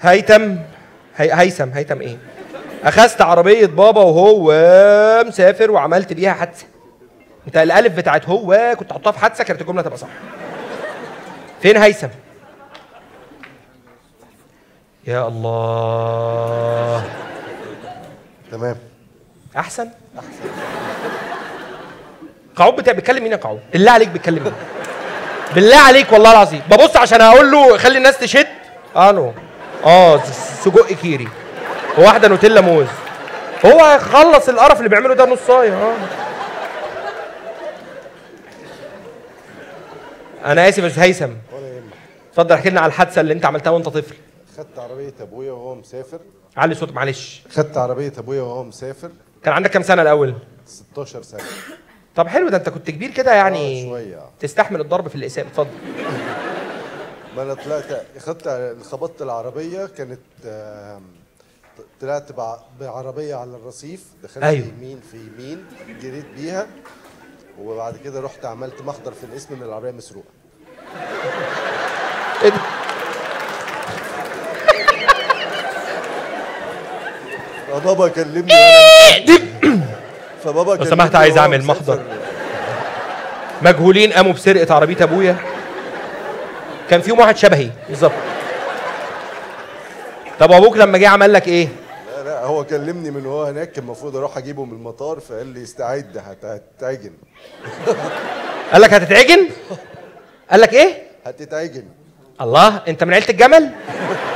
هيثم هي... هيثم هيثم ايه اخذت عربيه بابا وهو مسافر وعملت بيها حادثه انت الالف بتاعت هو كنت تحطها في حادثه كانت الجمله تبقى صح فين هيثم يا الله تمام احسن احسن قعود بتاع بيتكلم مين يا قعود بالله عليك بيتكلم مين بالله عليك والله العظيم ببص عشان اقول له خلي الناس تشد الو اه س- سجق كيري وواحده نوتيلا موز هو هيخلص القرف اللي بيعمله ده نصايه اه انا اسف يا استاذ هيثم ولا يهمك اتفضل احكي لنا على الحادثه اللي انت عملتها وانت طفل خدت عربيه ابويا وهو مسافر علي صوتك معلش خدت عربيه ابويا وهو مسافر كان عندك كام سنه الاول 16 سنه طب حلو ده انت كنت كبير كده يعني آه، شوية، آه. تستحمل الضرب في الاسام اتفضل ما انا طلعت خدت خبطت العربيه كانت آم، طلعت بع- بعربيه على الرصيف دخلت أيوه. يمين في يمين جريت بيها وبعد كده رحت عملت محضر في الاسم ان العربيه مسروقه ايه ده؟ فبابا كلمني وانا فبابا لو كلمني سمحت عايز وهو أعمل مسافر. محضر. مجهولين قاموا بسرقه عربيه ابويا كان فيهم واحد شبهي بالظبط طب وابوك لما جه عمل لك ايه لا لا هو كلمني من وهو هناك كان المفروض اروح اجيبه من المطار فقال لي استعد هت- هتتعجن قال لك هتتعجن قال لك ايه هتتعجن الله انت من عيله الجمل